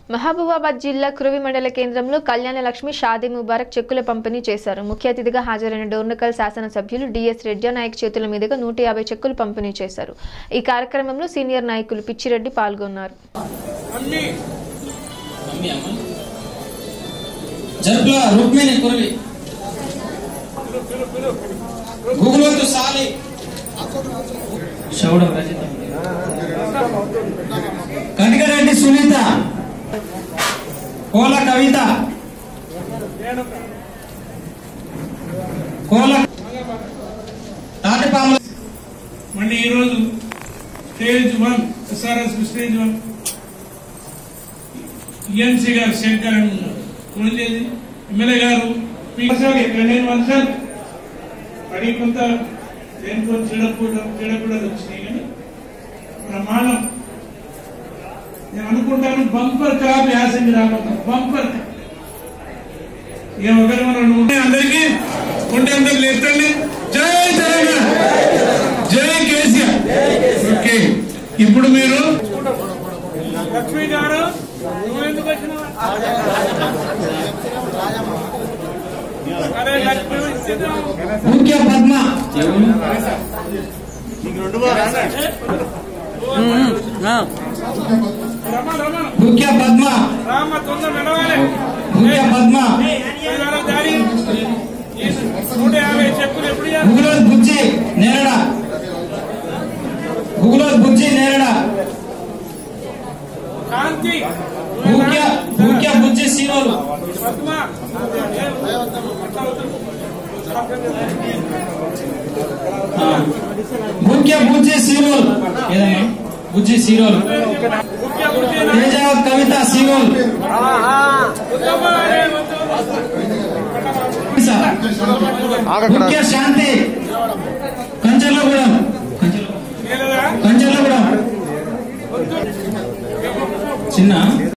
మహబూబాబాద్ జిల్లా కురవి మండల కేంద్రంలో కళ్యాణ లక్ష్మి షాదీ ముబారక్ చెక్కుల పంపిణీ చేశారు ముఖ్య అతిథిగా హాజరైన డోర్నకల్ శాసనసభ్యులు డిఎస్ రెడ్డి నాయక్ చేతుల మీదుగా నూట యాభై చెక్కులు పంపిణీ చేశారు ఈ కార్యక్రమంలో సీనియర్ నాయకులు పిచ్చిరెడ్డి పాల్గొన్నారు జరుపుల రుక్మిణి కురవి గూగుల్ సాలి శౌడం రజిత కనకరెడ్డి సునీత కోల కవిత కోల తాటిపాముల మళ్ళీ ఈరోజు stage one SRS stage one ENC గారు శంకర్ అని ఉన్నారు ఉండేది ఎమ్మెల్యే గారు పన్నెండు వర్షాలు పడి కొంత దేనికో చెడకూడదు చెడకూడదు వచ్చినాయి కానీ ప్రమాణం నేను అనుకుంటాను బంపర్ క్రాప్ యాసింగ్ రాబోతాం బంపర్ ఏ ఒకరి మనం ఉంటే అందరికీ ఉంటే అందరు లేపండి జై తెలంగాణ జై కేసీఆర్ ఓకే ఇప్పుడు మీరు లక్ష్మి గారు నువ్వు ఎందుకు వచ్చినావు అరే లక్ష్మి ఇచ్చేద్దాం. ముఖ్య పద్మ రమ రమ ముఖ్య పద్మ రామ తొందర నడవాలి ముఖ్య పద్మ ఇవాళ దారి ఈ నూట యాభై చెప్పులు ఎప్పుడు ఇయ్యాలి? గుగులోత్ బుజ్జి నేరడ గుగులోత్ బుజ్జి నేరడ కాంతి ముఖ్య ముఖ్య బుజ్జి సీరోలు పద్మ ఆ. ముఖ్య బుజ్జి సీరోల్ ఏదమ్మా బుజ్జి సీరోల్ ముఖ్య ముఖ్య తేజావత్ కవిత సీరోల్ ఉత్తమ అరే ఉత్తమ. ముఖ్య శాంతి కంచర్లగూడెం ఏలరా? కంచర్లగూడెం చిన్న